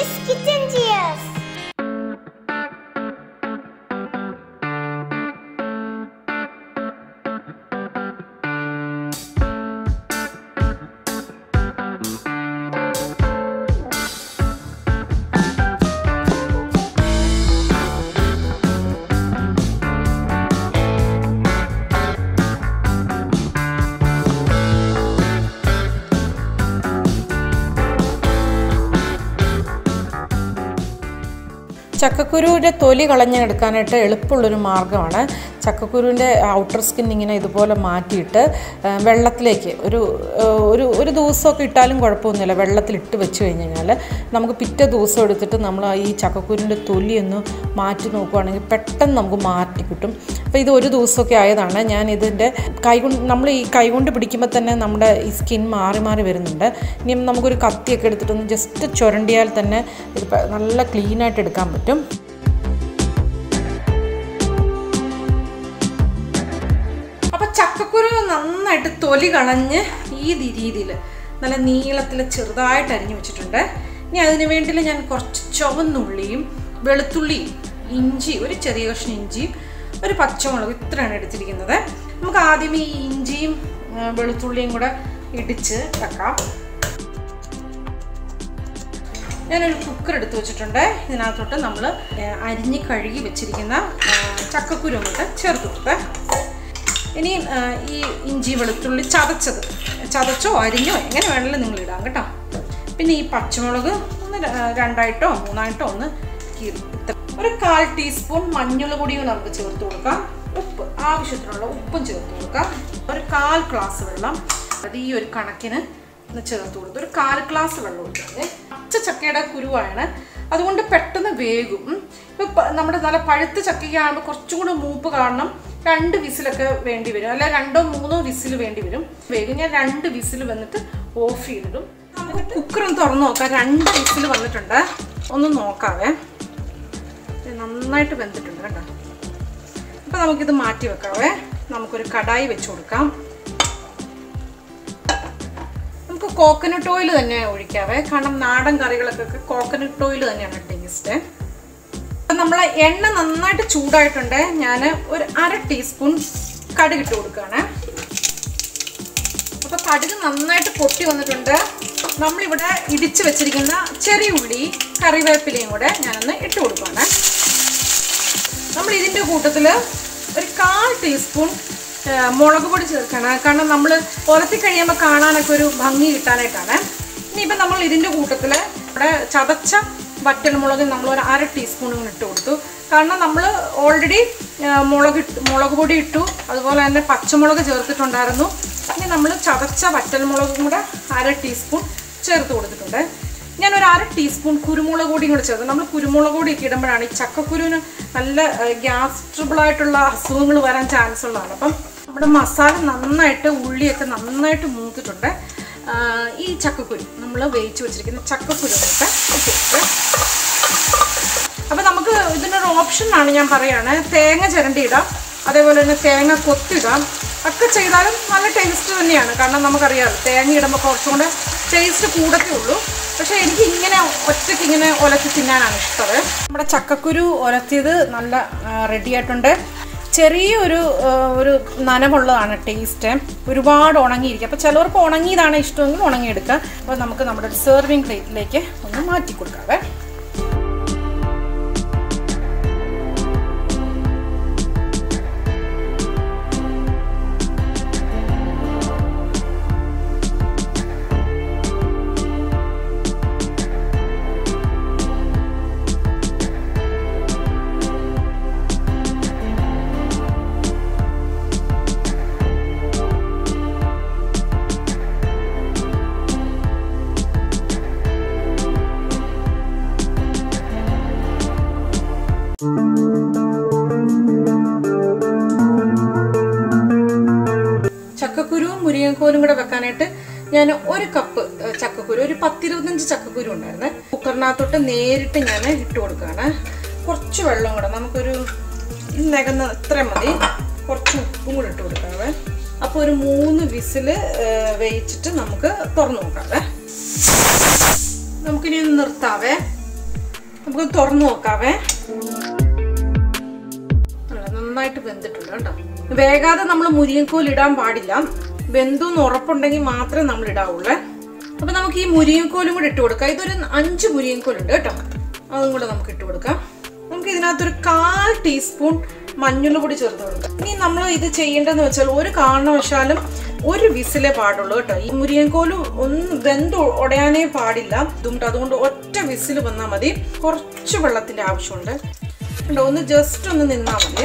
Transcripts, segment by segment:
Amy's Kitchen Cheers. ചക്കക്കുരുവിൻ്റെ തൊലി കളഞ്ഞെടുക്കാനായിട്ട് എളുപ്പമുള്ളൊരു മാർഗ്ഗമാണ് ചക്കക്കുരുവിൻ്റെ outer skin ഇങ്ങനെ ഇതുപോലെ മാറ്റിയിട്ട് ആ, വെള്ളത്തിലേക്ക് ഒരു ആ, ഒരു ഒരു ദിവസമൊക്കെ ഇട്ടാലും കുഴപ്പമൊന്നുമില്ല വെള്ളത്തിലിട്ട് വെച്ച് കഴിഞ്ഞ് കഴിഞ്ഞാൽ നമുക്ക് പിറ്റേ ദിവസം എടുത്തിട്ട് നമ്മൾ ഈ ചക്കക്കുരുവിൻ്റെ തൊലി ഒന്ന് മാറ്റി നോക്കുവാണെങ്കിൽ പെട്ടെന്ന് നമുക്ക് മാറ്റി കിട്ടും അപ്പോൾ ഇത് ഒരു ദിവസമൊക്കെ ആയതാണ് ഞാൻ ഇതിൻ്റെ കൈകൊണ്ട് നമ്മൾ ഈ കൈകൊണ്ട് പിടിക്കുമ്പോൾ തന്നെ നമ്മുടെ ഈ സ്കിൻ മാറി മാറി വരുന്നുണ്ട് ഇനി നമുക്കൊരു കത്തിയൊക്കെ എടുത്തിട്ടൊന്ന് ജസ്റ്റ് ചുരണ്ടിയാൽ തന്നെ ഇത് പ- നല്ല ക്ലീനായിട്ട് എടുക്കാൻ പറ്റും അപ്പോൾ ചക്കക്കുരു നന്നായിട്ട് തൊലി കളഞ്ഞ് ഈ രീതിയിൽ നല്ല നീളത്തിൽ ചെറുതായിട്ട് അരിഞ്ഞു വെച്ചിട്ടുണ്ട് ഇനി അതിന് വേണ്ടി ഞാൻ കുറച്ച് ചുവന്നുള്ളിയും വെളുത്തുള്ളിയും ഇഞ്ചി ഒരു ചെറിയ കഷ്ണം ഇഞ്ചിയും ഒരു പച്ചമുളക് ഇത്രയാണ് എടുത്തിരിക്കുന്നത് നമുക്ക് ആദ്യം ഈ ഇഞ്ചിയും ആ, വെളുത്തുള്ളിയും കൂടെ ഇടിച്ച് വെക്കാം ഞാനൊരു കുക്കർ എടുത്ത് വെച്ചിട്ടുണ്ട് ഇതിനകത്തോട്ട് നമ്മൾ അരിഞ്ഞ് കഴുകി വെച്ചിരിക്കുന്ന ആ, ചക്കക്കുരു അങ്ങോട്ട് ചേർത്ത് കൊടുത്തേ ഇനി ആ, ഈ ഇഞ്ചി വെളുത്തുള്ളി ചതച്ചത് ചതച്ചോ അരിഞ്ഞോ എങ്ങനെ വേണമെങ്കിലും നിങ്ങൾ ഇടാം കേട്ടോ പിന്നെ ഈ പച്ചമുളക് ഒന്ന് ര- രണ്ടായിട്ടോ മൂന്നായിട്ടോ ഒന്ന് കീറി ഇത്ര- ഒരു കാൽ ടീസ്പൂൺ മഞ്ഞൾ പൊടിയും നമുക്ക് ചേർത്ത് കൊടുക്കാം ഉപ്പ് ആവശ്യത്തിനുള്ള ഉപ്പും ചേർത്ത് കൊടുക്കാം ഒരു കാൽ ഗ്ലാസ് വെള്ളം അത് ഈ ഒരു കണക്കിന് ഒന്ന് ചേർത്ത് കൊടുത്തു ഒരു കാൽ ഗ്ലാസ് വെള്ളം ഒഴിച്ചത് പച്ച ചക്കയുടെ കുരുവാണ് അതുകൊണ്ട് പെട്ടെന്ന് വേകും ഉം. ഇപ്പൊ പ- നമ്മുടെ നല്ല പഴുത്ത ചക്കയ്ക്കാകുമ്പോൾ കുറച്ചും കൂടെ മൂപ്പ് കാണണം രണ്ട് വിസിലൊക്കെ വേണ്ടി വരും അല്ല രണ്ടോ മൂന്നോ വിസിൽ വേണ്ടി വരും വേഗം ഞാൻ രണ്ട് വിസിൽ വന്നിട്ട് ഓഫ് ചെയ്തിടും നമുക്ക് കുക്കർ ഒന്ന് തുറന്ന് നോക്കാം രണ്ട് വിസിൽ വന്നിട്ടുണ്ട് ഒന്ന് നോക്കാവേ ഇത് നന്നായിട്ട് വെന്തിട്ടുണ്ട് കേട്ടോ അപ്പം നമുക്കിത് മാറ്റി വെക്കാവേ നമുക്കൊരു കടായി വെച്ച് കൊടുക്കാം നമുക്ക് കോക്കനട്ട് ഓയിൽ തന്നെ ഒഴിക്കാവേ കാരണം നാടൻ കറികൾക്കൊക്കെ കോക്കനട്ട് ഓയിൽ തന്നെയാണ് ടേസ്റ്റ് അപ്പം നമ്മൾ എണ്ണ നന്നായിട്ട് ചൂടായിട്ടുണ്ട് ഞാൻ ഒരു അര ടീസ്പൂൺ കടുക് ഇട്ട് കൊടുക്കുകയാണ് അപ്പോൾ കടുക് നന്നായിട്ട് പൊട്ടി വന്നിട്ടുണ്ട് നമ്മളിവിടെ ഇടിച്ച് വെച്ചിരിക്കുന്ന ചെറിയ ഉള്ളി കറിവേപ്പിലയും കൂടെ ഞാനൊന്ന് ഇട്ട് കൊടുക്കുകയാണ് നമ്മൾ ഇതിൻ്റെ കൂട്ടത്തിൽ ഒരു കാൽ ടീസ്പൂൺ ആ, മുളക് പൊടി ചേർക്കണം കാരണം നമ്മൾ ഉലത്തി കഴിയുമ്പോൾ കാണാനൊക്കെ ഒരു ഭംഗി കിട്ടാനായിട്ടാണ് ഇനിയിപ്പോൾ നമ്മൾ ഇതിൻ്റെ കൂട്ടത്തിൽ ഇവിടെ ചതച്ച വറ്റൽമുളക് നമ്മൾ ഒരു അര ടീസ്പൂൺ ഇങ്ങനെ ഇട്ട് കൊടുത്തു കാരണം നമ്മൾ ഓൾറെഡി മുളക് ഇട്ട് മുളക് പൊടി ഇട്ടു അതുപോലെ തന്നെ പച്ചമുളക് ചേർത്തിട്ടുണ്ടായിരുന്നു ഇനി നമ്മൾ ചതച്ച വറ്റൽമുളകും കൂടെ അര ടീസ്പൂൺ ചേർത്ത് കൊടുത്തിട്ടുണ്ട് ഞാൻ ഒരു അര ടീസ്പൂൺ കുരുമുളക് പൊടിയും കൂടെ ചേർത്ത് നമ്മൾ കുരുമുളക് പൊടിയൊക്കെ ഇടുമ്പോഴാണ് ഈ ചക്കക്കുരുവിന് നല്ല ഗ്യാസ് ട്രബിൾ ആയിട്ടുള്ള അസുഖങ്ങൾ വരാൻ ചാൻസ് ഉള്ളതാണ് അപ്പം നമ്മുടെ മസാല നന്നായിട്ട് ഉള്ളിയൊക്കെ നന്നായിട്ട് മൂത്തിട്ടുണ്ട് ആ, ഈ ചക്കക്കുരു നമ്മൾ വേവിച്ച് വെച്ചിരിക്കുന്ന ചക്കക്കുരു ഒക്കെ ഇട്ടിട്ട് അപ്പം നമുക്ക് ഇതിനൊരു ഓപ്ഷനാണ് ഞാൻ പറയുകയാണ് തേങ്ങ ചിരണ്ടി ഇടാം അതേപോലെ തന്നെ തേങ്ങ കൊത്തിടാം ഒക്കെ ചെയ്താലും നല്ല ടേസ്റ്റ് തന്നെയാണ് കാരണം നമുക്കറിയാമല്ലോ തേങ്ങ ഇടുമ്പോൾ കുറച്ചും കൂടെ ടേസ്റ്റ് കൂടത്തേ ഉള്ളൂ പക്ഷേ എനിക്ക് ഇങ്ങനെ ഒറ്റയ്ക്ക് ഇങ്ങനെ ഒലത്തി തിന്നാനാണ് ഇഷ്ടം നമ്മുടെ ചക്കക്കുരു ഒലത്തിയത് നല്ല റെഡി ആയിട്ടുണ്ട് ചെറിയൊരു ആ, ഒരു നനവുള്ളതാണ് ടേസ്റ്റ് ഒരുപാട് ഉണങ്ങിയിരിക്കുക അപ്പോൾ ചിലവർക്ക് ഉണങ്ങിയതാണ് ഇഷ്ടമെങ്കിൽ ഉണങ്ങിയെടുക്കുക അപ്പോൾ നമുക്ക് നമ്മുടെ സെർവിങ് പ്ലേറ്റിലേക്ക് ഒന്ന് മാറ്റി കൊടുക്കാവേ ചക്കക്കുരുവും മുരിങ്ങക്കോലും കൂടെ വെക്കാനായിട്ട് ഞാൻ ഒരു കപ്പ് ഏഹ്, ചക്കക്കുരു ഒരു പത്തിരുപത്തഞ്ച് ചക്കക്കുരു ഉണ്ടായിരുന്നു കുക്കറിനകത്തോട്ട് നേരിട്ട് ഞാൻ ഇട്ട് കൊടുക്കുകയാണ് കുറച്ച് വെള്ളം കൂടെ നമുക്കൊരു നകന്ന ഇത്ര മതി കുറച്ച് ഉപ്പും കൂടെ ഇട്ട് കൊടുക്കാവേ അപ്പോൾ ഒരു മൂന്ന് വിസില് വേവിച്ചിട്ട് നമുക്ക് തുറന്നു നോക്കാവേ നമുക്കിനി ഒന്ന് നിർത്താവേ നമുക്ക് തുറന്നു നോക്കാവേ നല്ല നന്നായിട്ട് വെന്തിട്ടുണ്ട് കേട്ടോ വേഗാതെ നമ്മൾ മുരിയൻകോൽ ഇടാൻ പാടില്ല വെന്തു എന്ന് ഉറപ്പുണ്ടെങ്കിൽ മാത്രമേ നമ്മൾ ഇടാവുള്ളേ അപ്പൊ നമുക്ക് ഈ മുരിയൻകോലും കൂടെ ഇട്ട് കൊടുക്കാം ഇതൊരു അഞ്ച് മുരിയൻകോൽ ഉണ്ട് കേട്ടോ അതും കൂടെ നമുക്ക് ഇട്ട് കൊടുക്കാം നമുക്ക് ഇതിനകത്തൊരു കാൽ ടീസ്പൂൺ മഞ്ഞൾ പൊടി ചേർത്ത് കൊടുക്കാം ഇനി നമ്മൾ ഇത് ചെയ്യേണ്ടതെന്ന് വെച്ചാൽ ഒരു കാരണവശാലും ഒരു വിസിലേ പാടുള്ളൂ കേട്ടോ ഈ മുരിയൻകോല് ഒന്ന് വെന്ത് ഉടയാനേ പാടില്ല ഇതുകൊണ്ട് അതുകൊണ്ട് ഒറ്റ വിസിൽ വന്നാൽ മതി കുറച്ച് വെള്ളത്തിന്റെ ആവശ്യമുണ്ട് കണ്ടോ ഒന്ന് ജസ്റ്റ് ഒന്ന് നിന്നാൽ മതി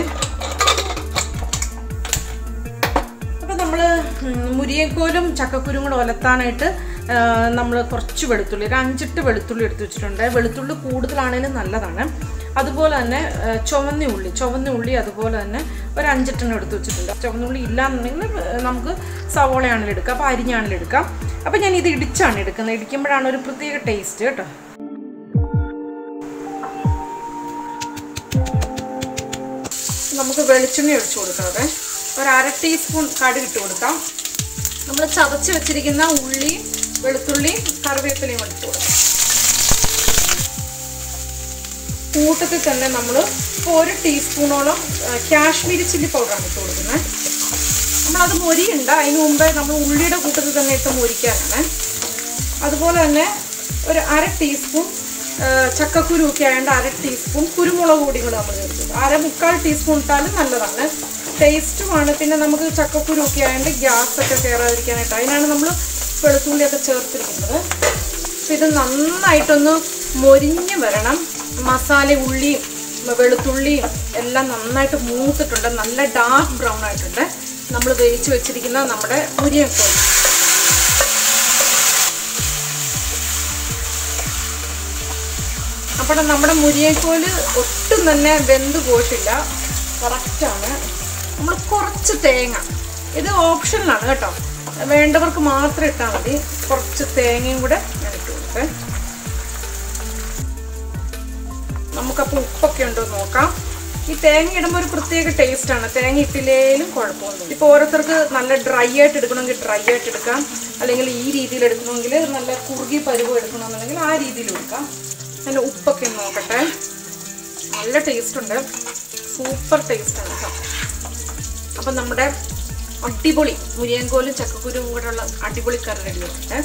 അപ്പൊ നമ്മള് ഉം, മുരിയക്കോലും ചക്കക്കുരും കൂടെ ഒലത്താനായിട്ട് നമ്മൾ കുറച്ച് വെളുത്തുള്ളി ഒരു അഞ്ചെട്ട് വെളുത്തുള്ളി എടുത്ത് വെച്ചിട്ടുണ്ട് വെളുത്തുള്ളി കൂടുതലാണെങ്കിലും നല്ലതാണ് അതുപോലെ തന്നെ ആ, ചുവന്ന ഉള്ളി ചുവന്ന ഉള്ളി അതുപോലെ തന്നെ ഒരു അഞ്ചെട്ടെണ്ണം എടുത്ത് വെച്ചിട്ടുണ്ട് ചുവന്ന ഉള്ളി ഇല്ലാന്നുണ്ടെങ്കിൽ ആ, നമുക്ക് സവോളയാണെങ്കിലും എടുക്കാം അപ്പോൾ അരിഞ്ഞാണെങ്കിലും എടുക്കാം അപ്പോൾ ഞാൻ ഇത് ഇടിച്ചാണ് എടുക്കുന്നത് ഇടിക്കുമ്പോഴാണ് ഒരു പ്രത്യേക ടേസ്റ്റ് കേട്ടോ നമുക്ക് വെളിച്ചെണ്ണ ഒഴിച്ചു കൊടുക്കാതെ ഒരു അര ടീസ്പൂൺ കടുക് ഇട്ട് കൊടുക്കാം നമ്മൾ ചതച്ച് വെച്ചിരിക്കുന്ന ഉള്ളിയും വെളുത്തുള്ളിയും കറിവേപ്പിലയും ഇട്ട് കൊടുക്കാം കൂട്ടത്തിൽ തന്നെ നമ്മൾ ഇപ്പോൾ ഒരു ടീസ്പൂണോളം ആ, കാശ്മീരി ചില്ലി പൗഡറാണ് ഇട്ട് കൊടുക്കുന്നത് നമ്മളത് മൊരിയുണ്ട് അതിന് മുമ്പേ നമ്മൾ ഉള്ളിയുടെ കൂട്ടത്തിൽ തന്നെ ഇട്ട് മൊരിക്കാനാണ് അതുപോലെ തന്നെ ഒരു അര ടീസ്പൂൺ ആ, ചക്കക്കുരു ഒക്കെ ആയതുകൊണ്ട് അര ടീസ്പൂൺ കുരുമുളക് പൊടി കൂടെ നമ്മൾ ചേർക്കും അര മുക്കാൽ ടീസ്പൂൺ ഇട്ടാലും നല്ലതാണ് ടേസ്റ്റുമാണ് പിന്നെ നമുക്ക് ചക്കക്കുരു ഒക്കെ ആയതുകൊണ്ട് ഗ്യാസ് ഒക്കെ കയറാതിരിക്കാനായിട്ട് അതിനാണ് നമ്മൾ വെളുത്തുള്ളിയൊക്കെ ചേർത്തിരിക്കുന്നത് അപ്പം ഇത് നന്നായിട്ടൊന്ന് മൊരിഞ്ഞ് വരണം മസാല ഉള്ളിയും വെളുത്തുള്ളിയും എല്ലാം നന്നായിട്ട് മൂത്തിട്ടുണ്ട് നല്ല ഡാർക്ക് ബ്രൗൺ ആയിട്ടുണ്ട് നമ്മൾ വേവിച്ച് വെച്ചിരിക്കുന്ന നമ്മുടെ മുരിയക്കോൽ അപ്പോൾ നമ്മുടെ മുരിയക്കോല് ഒട്ടും തന്നെ വെന്ത് പോയിട്ടില്ല കറക്റ്റാണ് നമ്മൾ കുറച്ച് തേങ്ങ ഇത് ഓപ്ഷനിലാണ് കേട്ടോ വേണ്ടവർക്ക് മാത്രം ഇട്ടാൽ മതി കുറച്ച് തേങ്ങയും കൂടെ ഞാൻ ഇട്ട് കൊടുത്തേ നമുക്കപ്പോൾ ഉപ്പൊക്കെ ഉണ്ടോ എന്ന് നോക്കാം ഈ തേങ്ങ ഇടുമ്പോൾ ഒരു പ്രത്യേക ടേസ്റ്റ് ആണ് തേങ്ങ ഇട്ടില്ലേലും കുഴപ്പമൊന്നുമില്ല ഇപ്പോൾ ഓരോരുത്തർക്ക് നല്ല ഡ്രൈ ആയിട്ട് എടുക്കണമെങ്കിൽ ഡ്രൈ ആയിട്ട് എടുക്കാം അല്ലെങ്കിൽ ഈ രീതിയിൽ എടുക്കണമെങ്കിൽ നല്ല കുറുകി പരുവ് എടുക്കണമെന്നുണ്ടെങ്കിൽ ആ രീതിയിൽ എടുക്കാം അതിൻ്റെ ഉപ്പൊക്കെ ഒന്ന് നോക്കട്ടെ നല്ല ടേസ്റ്റ് ഉണ്ട് സൂപ്പർ ടേസ്റ്റ് ആണ് കേട്ടോ അപ്പം നമ്മുടെ അടിപൊളി മുരിയൻകോലും ചക്കക്കുരുവും കൂടെ ഉള്ള അടിപൊളി കറി റെഡി ആയിട്ടുണ്ട്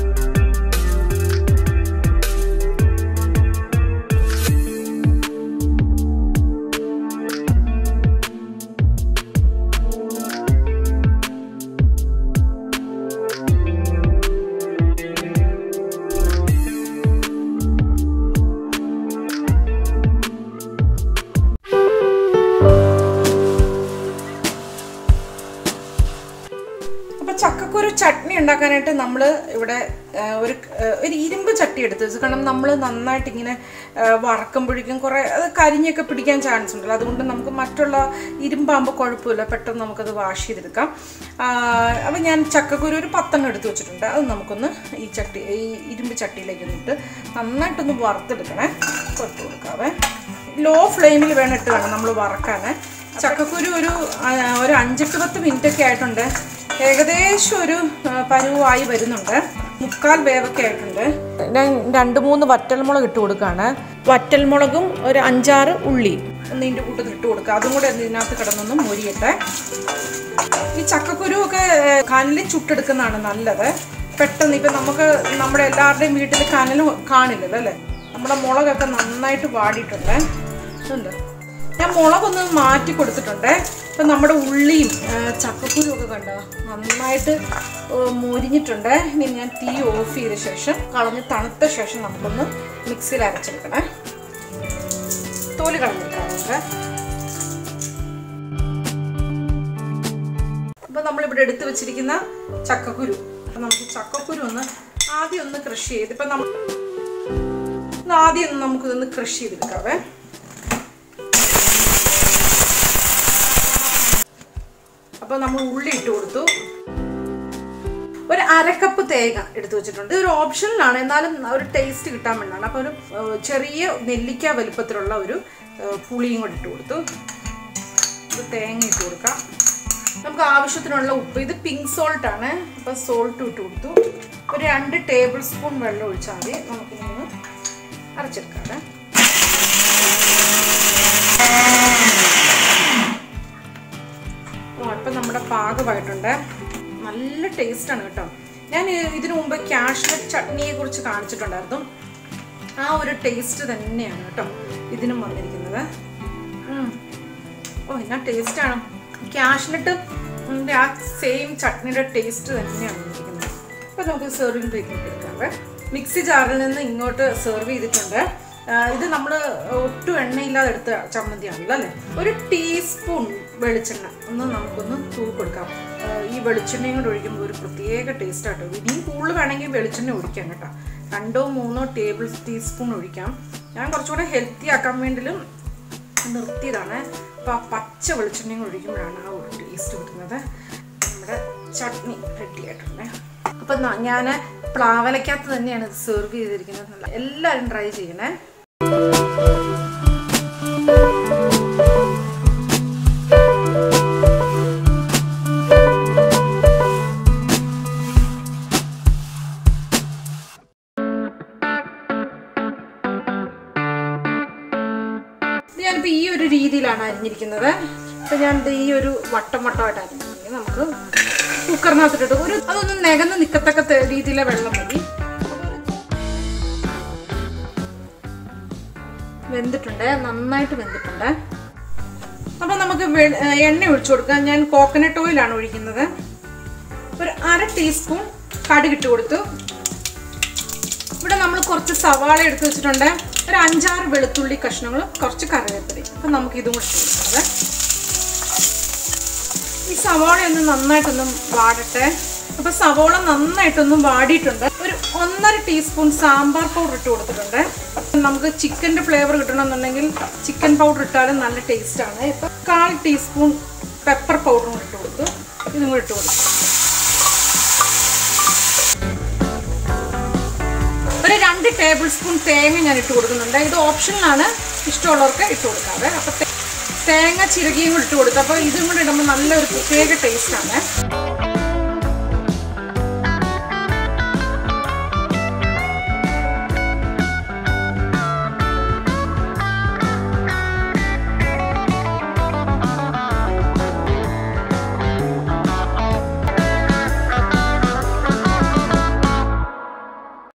അപ്പോൾ ചക്കക്കുരു ചട്നി ഉണ്ടാക്കാനായിട്ട് നമ്മൾ ഇവിടെ ആ, ഒരു ആ, ഒരു ഇരുമ്പ് ചട്ടി എടുത്ത് വെച്ചു കാരണം നമ്മൾ നന്നായിട്ട് ഇങ്ങനെ ആ, വറക്കുമ്പോഴേക്കും കുറേ അത് കരിഞ്ഞൊക്കെ പിടിക്കാൻ ചാൻസ് ഉണ്ടല്ലോ അതുകൊണ്ട് നമുക്ക് മറ്റുള്ള ഇരുമ്പാകുമ്പോൾ കുഴപ്പമില്ല പെട്ടെന്ന് നമുക്കത് വാഷ് ചെയ്തെടുക്കാം അപ്പം ഞാൻ ചക്കക്കുരു ഒരു പത്തെണ്ണം എടുത്ത് വെച്ചിട്ടുണ്ട് അത് നമുക്കൊന്ന് ഈ ചട്ടി ഈ ഇരുമ്പ് ചട്ടിയിലേക്ക് ഇട്ട് നന്നായിട്ടൊന്ന് വറുത്തെടുക്കണേ കൊട്ട് കൊടുക്കാവേ ലോ ഫ്ലെയിമിൽ വേണം ഇട്ട് വേണം നമ്മൾ വറക്കാൻ ചക്കക്കുരു ഒരു ആ, ഒരു അഞ്ചെട്ട് പത്ത് മിനിറ്റ് ഒക്കെ ആയിട്ടുണ്ട് ഏകദേശം ഒരു ആ, പരുവായി വരുന്നുണ്ട് മുക്കാൽ വേവൊക്കെ ആയിട്ടുണ്ട് ഞാൻ രണ്ട് മൂന്ന് വറ്റൽമുളക് ഇട്ട് കൊടുക്കുകയാണ് വറ്റൽമുളകും ഒരു അഞ്ചാറ് ഉള്ളിയും ഒന്ന് ഇതിൻ്റെ കൂട്ടത്തിൽ ഇട്ട് കൊടുക്കുക അതും കൂടെ ഒന്ന് ഇതിനകത്ത് കിടന്നൊന്ന് മൊരിയട്ടെ ഈ ചക്കക്കുരു ഒക്കെ കനലിൽ ചുട്ടെടുക്കുന്നതാണ് നല്ലത് പെട്ടെന്ന് ഇപ്പം നമുക്ക് നമ്മുടെ എല്ലാവരുടെയും വീട്ടിൽ കനൽ കാണില്ലല്ലോ അല്ലേ നമ്മുടെ മുളകൊക്കെ നന്നായിട്ട് വാടിയിട്ടുണ്ട് ഉണ്ട് ഞാൻ മുളകൊന്ന് മാറ്റി കൊടുത്തിട്ടുണ്ട് ഇപ്പം നമ്മുടെ ഉള്ളിയും ആ, ചക്കക്കുരും ഒക്കെ കണ്ടോ നന്നായിട്ട് ആ, മൊരിഞ്ഞിട്ടുണ്ട് ഇനി ഞാൻ തീ ഓഫ് ചെയ്ത ശേഷം കളഞ്ഞ് തണുത്ത ശേഷം നമുക്കൊന്ന് മിക്സിയിൽ അരച്ചെടുക്കണേ തോല് കളഞ്ഞെടുക്കാം നമുക്ക് അപ്പോൾ നമ്മളിവിടെ എടുത്തു വെച്ചിരിക്കുന്ന ചക്കക്കുരു അപ്പം നമുക്ക് ചക്കക്കുരു ഒന്ന് ആദ്യം ഒന്ന് കൃഷി ചെയ്ത് ഇപ്പം നമ്മൾ ഒന്ന് ആദ്യം ഒന്ന് നമുക്കിതൊന്ന് കൃഷി ചെയ്തെടുക്കാവേ അപ്പോൾ നമ്മൾ ഉള്ളി ഇട്ട് കൊടുത്തു ഒരു അരക്കപ്പ് തേങ്ങ എടുത്തു വെച്ചിട്ടുണ്ട് ഇതൊരു ഓപ്ഷനിലാണ് എന്നാലും ഒരു ടേസ്റ്റ് കിട്ടാൻ വേണ്ടിയാണ് അപ്പോൾ ഒരു ഏഹ്, ചെറിയ നെല്ലിക്ക വലുപ്പത്തിലുള്ള ഒരു ഏഹ്, പുളിയും കൂടി ഇട്ട് കൊടുത്തു ഇത് തേങ്ങ ഇട്ട് കൊടുക്കാം നമുക്ക് ആവശ്യത്തിനുള്ള ഉപ്പ് ഇത് പിങ്ക് സോൾട്ട് ആണ് അപ്പോൾ സോൾട്ട് ഇട്ട് കൊടുത്തു ഒരു രണ്ട് ടേബിൾ സ്പൂൺ വെള്ളം ഒഴിച്ചാൽ മതി നമുക്കിതൊന്ന് അരച്ചെടുക്കാം ഓ ഇപ്പം നമ്മുടെ പാകമായിട്ടുണ്ട് നല്ല ടേസ്റ്റാണ് കേട്ടോ ഞാൻ ഇതിനു മുമ്പ് കാഷ്നട്ട് ചട്നിയെ കുറിച്ച് കാണിച്ചിട്ടുണ്ടായിരുന്നു ആ ഒരു ടേസ്റ്റ് തന്നെയാണ് കേട്ടോ ഇതിനും വന്നിരിക്കുന്നത് ഉം. ഓ എന്നാ ടേസ്റ്റാണ് കാഷ്നട്ട് ആ സെയിം ചട്നിയുടെ ടേസ്റ്റ് തന്നെയാണ് വന്നിരിക്കുന്നത് അപ്പോൾ നമുക്ക് സെർവിങ് പ്ലേറ്റിലേക്ക് എടുക്കാവേ മിക്സി ജാറിൽ നിന്ന് ഇങ്ങോട്ട് സെർവ് ചെയ്തിട്ടുണ്ട് ആ, ഇത് നമ്മൾ ഒട്ടും എണ്ണയില്ലാതെ എടുത്ത ചമ്മന്തിയാണല്ലോ അല്ലേ ഒരു ടീസ്പൂൺ വെളിച്ചെണ്ണ ഒന്ന് നമുക്കൊന്ന് തൂക്കി കൊടുക്കാം ആ, ഈ വെളിച്ചെണ്ണയും കൂടെ ഒഴിക്കുമ്പോൾ ഒരു പ്രത്യേക ടേസ്റ്റ് ആട്ടോ ഇനിയും കൂടുതൽ വേണമെങ്കിൽ വെളിച്ചെണ്ണ ഒഴിക്കാം കേട്ടോ രണ്ടോ മൂന്നോ ടേബിൾ ടീസ്പൂൺ ഒഴിക്കാം ഞാൻ കുറച്ചുകൂടെ ഹെൽത്തി ആക്കാൻ വേണ്ടിലും നിർത്തിയതാണ് അപ്പോൾ ആ പച്ച വെളിച്ചെണ്ണയും കൂടെ ഒഴിക്കുമ്പോഴാണ് ആ ഒരു ടേസ്റ്റ് കിട്ടുന്നത് നമ്മുടെ ചട്നി റെഡി ആയിട്ടുണ്ട് അപ്പം ഞാൻ പ്ലാവലക്കകത്ത് തന്നെയാണ് ഇത് സെർവ് ചെയ്തിരിക്കുന്നത് നല്ല എല്ലാവരും ട്രൈ ചെയ്യണേ ഇത് ഞാനിപ്പോൾ ഈ ഒരു രീതിയിലാണ് അരിഞ്ഞിരിക്കുന്നത് അപ്പോൾ ഞാനിത് ഈ ഒരു വട്ടം വട്ടമായിട്ട് അരിഞ്ഞിരിക്കുന്നത് നമുക്ക് കുക്കറിനകത്തിട്ടിട്ട് ഒരു അതൊന്ന് നികന്ന് നിൽക്കത്തക്ക തെ- രീതിയിലെ വെള്ളം മതി വെന്തിട്ടുണ്ട് നന്നായിട്ട് വെന്തിട്ടുണ്ട് അപ്പോൾ നമുക്ക് വെ- ഏ, എണ്ണ ഒഴിച്ചു കൊടുക്കാം ഞാൻ കോക്കനട്ട് ഓയിലാണ് ഒഴിക്കുന്നത് ഒരു അര ടീസ്പൂൺ കടുകിട്ട് കൊടുത്തു ഇവിടെ നമ്മൾ കുറച്ച് സവാള എടുത്ത് വെച്ചിട്ടുണ്ട് ഒരു അഞ്ചാറ് വെളുത്തുള്ളി കഷ്ണങ്ങളും കുറച്ച് കറിവേപ്പിലയും അപ്പം നമുക്ക് ഇതും കൂടെ ഇട്ട് കൊടുക്കാം ഈ സവാള ഒന്ന് നന്നായിട്ടൊന്നും വാടട്ടെ അപ്പോൾ സവാള നന്നായിട്ടൊന്നും വാടിയിട്ടുണ്ട് ഒരു ഒന്നര ടീസ്പൂൺ സാമ്പാർ പൗഡർ ഇട്ട് കൊടുത്തിട്ടുണ്ട് നമുക്ക് ചിക്കൻ്റെ ഫ്ലേവർ കിട്ടണമെന്നുണ്ടെങ്കിൽ ചിക്കൻ പൗഡർ ഇട്ടാലും നല്ല ടേസ്റ്റാണ് ഇപ്പം കാൽ ടീസ്പൂൺ പെപ്പർ പൗഡറും ഇട്ട് കൊടുത്തു ഇതും കൂടെ ഇട്ട് കൊടുത്തു ഒരു രണ്ട് ടേബിൾ സ്പൂൺ തേങ്ങ ഞാൻ ഇട്ട് കൊടുക്കുന്നുണ്ട് ഇത് ഓപ്ഷനിലാണ് ഇഷ്ടമുള്ളവർക്ക് ഇട്ട് കൊടുക്കാതെ അപ്പോൾ തേങ്ങ ചിരകിയും കൂടി ഇട്ട് കൊടുത്തു അപ്പോൾ ഇതും കൂടി ഇടുമ്പോൾ നല്ലൊരു പ്രത്യേക ടേസ്റ്റാണ്